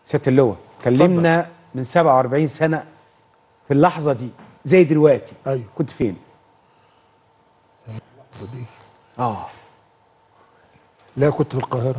سياده اللواء كلمنا من 47 سنه في اللحظه دي زي دلوقتي ايوه كنت فين دي اه لا كنت في القاهره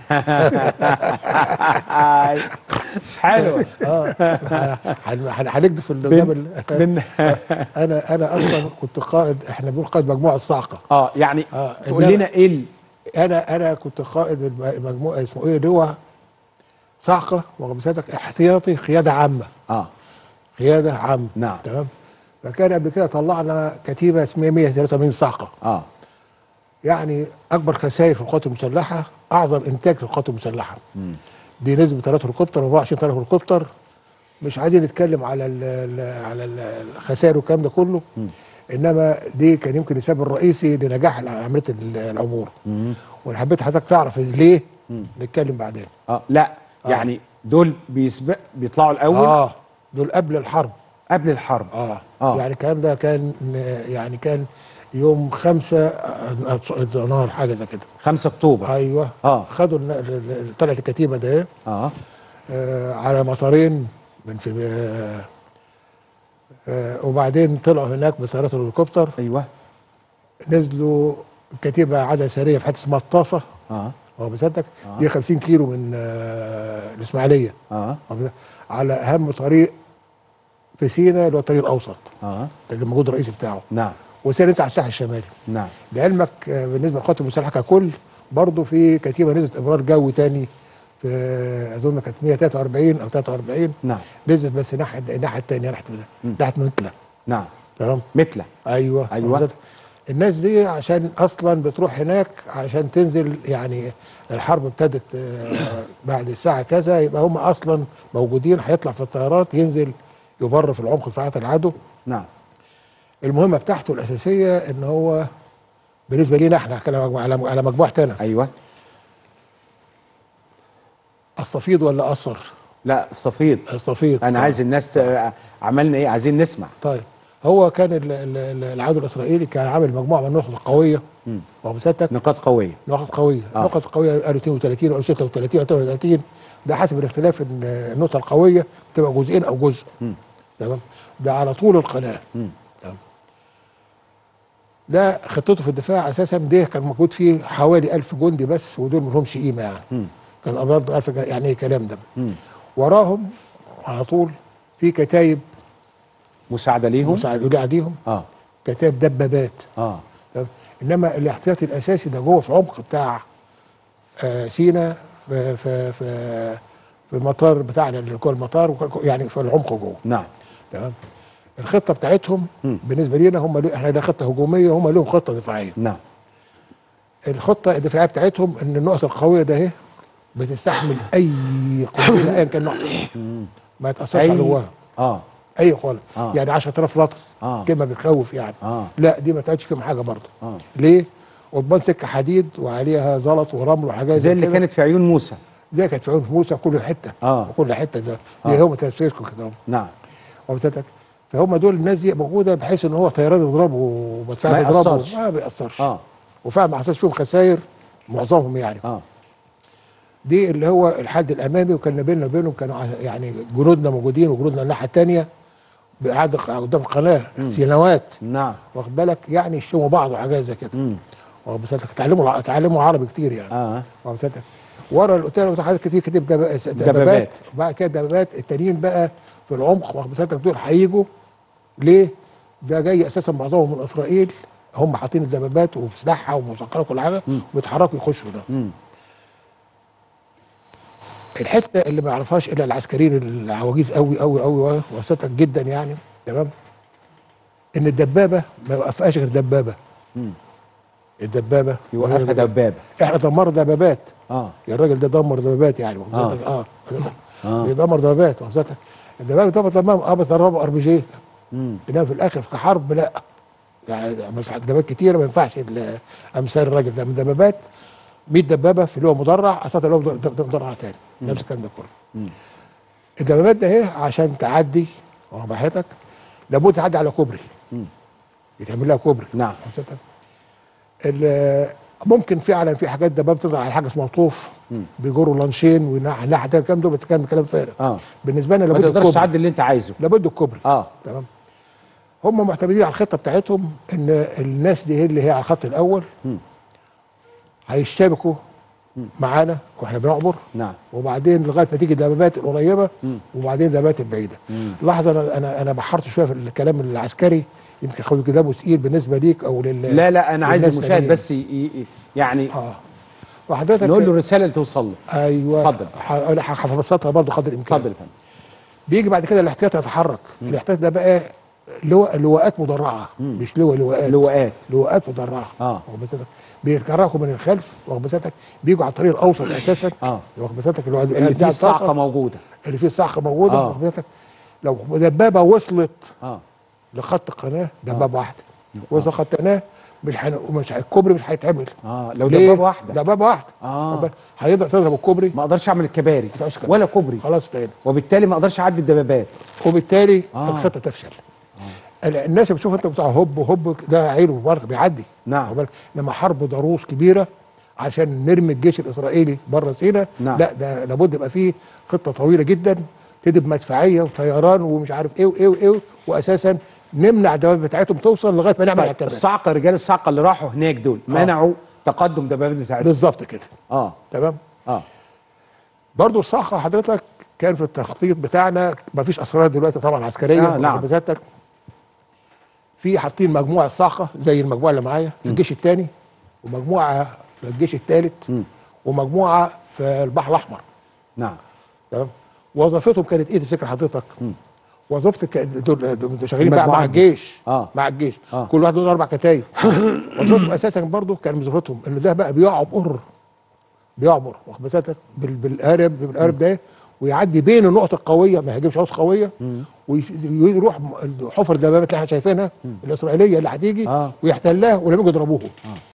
حلوه اه هن- هن- هنكدب في الجبل بن... انا انا اصلا كنت قائد احنا بنقول قائد مجموعه الصاعقه اه يعني آه، تقول إنما- لنا ايه ال... انا انا كنت قائد الم- المجموعه اسمه ايه لواء صاعقه وبساتك احتياطي قياده عامه اه قياده عامه نعم. تمام فكان قبل كده طلعنا كتيبه اسمها 183 صاعقه اه يعني اكبر خسائر في القوات المسلحه اعظم انتاج في القوات المسلحه دي نسبه 3 هليكوبتر 24 3 هليكوبتر مش عايزين نتكلم على ال ال على ال- الخسائر والكلام ده كله انما دي كان يمكن السبب الرئيسي لنجاح عمليه ال- العبور وانا حبيت حضرتك تعرف ليه نتكلم بعدين اه لا يعني دول بيسبق بيطلعوا الاول اه دول قبل الحرب قبل الحرب اه, آه. يعني الكلام ده كان يعني كان يوم خمسة نار حاجه زي كده 5 اكتوبر ايوه آه. خدوا الن- ال- ال- طلعت الكتيبه ده اه آه على مطارين من في آه آه وبعدين طلعوا هناك بطيارات الهليكوبتر ايوه نزلوا الكتيبه عاده سريه في حته اسمها الطاسه اه هو بصدق دي 50 كيلو من آه الاسماعيليه اه واخد بالك؟ على اهم طريق في سينا اللي هو الطريق الاوسط اه ده الموجود الرئيسي بتاعه نعم وسير نزل على الساحل الشمالي نعم لعلمك آه، بالنسبه للقوات المسلحه ككل برضه في كتيبه نزلت ابرار جوي تاني في اظن كانت 143 او 43 نعم نزلت بس ناحيه الناحيه الثانيه ناحيه ناحيه منتله نعم تمام مثله ايوه أيوة. بالظبط. الناس دي عشان اصلا بتروح هناك عشان تنزل يعني الحرب ابتدت آه، بعد الساعه كذا يبقى هم اصلا موجودين هيطلع في الطيارات ينزل يبر في العمق دفاعات العدو نعم المهمه بتاعته الاساسيه ان هو بالنسبه لينا احنا هنتكلم على على مجموعتنا ايوه استفيض ولا اثر؟ لا استفيض استفيض انا عايز الناس ت... عملنا ايه عايزين نسمع طيب هو كان ال- ال- ال- العدو الاسرائيلي كان عامل مجموعه من النقط القويه وبساتك نقاط قويه نقط قويه آه. النقط القويه قالوا 32 او 36 او 38 ده حسب الاختلاف ان النقطه القويه تبقى جزئين او جزء تمام ده على طول القناه تمام ده خطته في الدفاع اساسا ده كان موجود فيه حوالي 1000 جندي بس ودول ما لهمش قيمه يعني كان برضه 1000 جا- يعني ايه الكلام ده وراهم على طول في كتايب مساعده ليهم مساعدين عليهم اه كتايب دبابات اه تمام؟ انما الاحتياطي الاساسي ده جوه في عمق بتاع آه سينا في في في في المطار بتاعنا اللي جوه المطار وك- يعني في العمق جوه نعم تمام الخطه بتاعتهم بالنسبه لنا هم لي- احنا ده خطه هجوميه هم لهم خطه دفاعيه نعم الخطه الدفاعيه بتاعتهم ان النقط القويه ده اهي بتستحمل اي قنبله ايا كان نوعها ما يتاثرش على جواها اه اي قنبله آه. يعني 10000 لتر آه. كلمه بتخوف يعني آه. لا دي ما تعملش فيهم حاجه برضه آه. ليه؟ قضبان سكه حديد وعليها زلط ورمل وحاجات زي اللي كده. كانت في عيون موسى زي كانت في عيون موسى كل حته آه. كل حته ده آه. دي هم تفسيركم كده نعم وبساتك فهم دول الناس دي موجوده بحيث ان هو طيران يضربه ومدفعيه ما تضربه يأثرش. ما بيأثرش اه وفعلا ما حصلش فيهم خسائر معظمهم يعني اه دي اللي هو الحد الامامي وكان بيننا وبينهم كانوا ع- يعني جنودنا موجودين وجنودنا الناحيه الثانيه قاعد قدام القناه سنوات نعم واخد بالك يعني يشتموا بعض وحاجات زي كده واخد بالك تعلموا الع- تعلموا عربي كتير يعني اه واخد بالك ورا الاوتيل وتحت كتير كتير دب- دبابات. دبابات وبعد كده دبابات التانيين بقى في العمق واخد بالك دول هيجوا ليه؟ ده جاي اساسا معظمهم من اسرائيل هم حاطين الدبابات وبسلاحها ومسكره وكل حاجه وبيتحركوا يخشوا ده الحته اللي ما يعرفهاش الا العسكريين العواجيز قوي قوي قوي وسطك جدا يعني تمام ان الدبابه ما يوقفهاش غير دبابه الدبابه يوقفها دبابه احنا دمرنا دبابات اه يا الراجل ده دمر دبابات يعني آه. اه اه, آه. بيدمر دبابات وحضرتك الدبابه دمر تمام اه بس ضربه ار بي جي انما في الاخر في حرب لا يعني مش دبابات كتيره ما ينفعش ال- امثال الراجل ده من دبابات 100 دبابه في لواء مدرع اصلا لواء مدرع- دب- مدرع تاني نفس الكلام ده كله الدبابات ده اهي عشان تعدي واخد براحتك لابد تعدي على كوبري يتعمل لها كوبري نعم حضرتك ال- ممكن فعلا في حاجات دبابه بتظهر على حاجه اسمها طوف بيجروا لانشين وناحيه ده الكلام ده بس كان كلام فارغ اه بالنسبه لنا ما لابد تقدرش الكوبري تعدي اللي انت عايزه لابد الكوبري اه تمام هم معتمدين على الخطه بتاعتهم ان الناس دي هي اللي هي على الخط الاول هيشتبكوا معانا واحنا بنعبر نعم وبعدين لغايه ما تيجي الدبابات القريبه وبعدين الدبابات البعيده لحظه انا انا انا بحرت شويه في الكلام العسكري يمكن خد كلامه تقيل بالنسبه ليك او لل لا لا انا عايز للناس المشاهد التانيين. بس ي... ي... يعني اه وحضرتك نقول له الرساله اللي توصل له ايوه اتفضل. ح- هبسطها برضه قدر الامكان اتفضل يا فندم بيجي بعد كده الاحتياط يتحرك الاحتياط ده بقى لواء لواءات مدرعه مش لواء لواءات لواءات. لواءات مدرعه آه. واخد بساتك بيتحركوا من الخلف واخد بساتك بيجوا على الطريق الاوسط اساسا آه. واخد بساتك اللي هو اللي فيه بتاع الصعقه التصل، موجوده اللي فيه الصعقه موجوده آه. واخد بساتك لو دبابه وصلت اه لخط القناه دبابه واحده وصل خط القناه مش حن... مش ه- الكوبري مش هيتعمل اه لو ليه؟ دبابه واحده دبابه واحده آه. واخد بالك؟ هيقدر تضرب الكوبري ما اقدرش اعمل الكباري ما تعملش كده. ولا كوبري خلاص تاني وبالتالي ما اقدرش اعدي الدبابات وبالتالي آه. آه. الخطه تفشل آه. الناس اللي بتشوف انت بتاع هوب هوب ده عيله برضه بيعدي نعم. واخد بالك؟ لما حرب ضروس كبيره عشان نرمي الجيش الاسرائيلي بره سيناء نعم. لا ده لابد يبقى فيه خطه طويله جدا تبتدي بمدفعيه وطيران ومش عارف ايه وايه وايه واساسا نمنع الدبابات بتاعتهم توصل لغايه ما نعمل طيب عكازات الصعقه رجال الصعقه اللي راحوا هناك دول منعوا تقدم دبابات بتاعتهم بالظبط كده اه تمام اه برضو الصحة حضرتك كان في التخطيط بتاعنا ما فيش اسرار دلوقتي طبعا عسكريه آه، نعم. بذاتك في حاطين مجموعه صاعقه زي المجموعه اللي معايا في الجيش الثاني ومجموعه في الجيش الثالث ومجموعه في البحر الاحمر نعم تمام وظيفتهم كانت ايه تفتكر حضرتك؟ وظيفتك كان- دول دول شغالين بقى المجموعات مع دي. الجيش آه. مع الجيش آه. كل واحد له اربع كتايب وظيفتهم اساسا برضو كان وظيفتهم ان ده بقى بيعبر بيعبر واخد بساتك بال- بالقارب بالقارب ده ويعدي بين النقط القويه ما يهاجمش نقط قويه ويروح حفر الدبابات اللي احنا شايفينها الاسرائيليه اللي هتيجي آه. ويحتلها ولما يجوا يضربوهم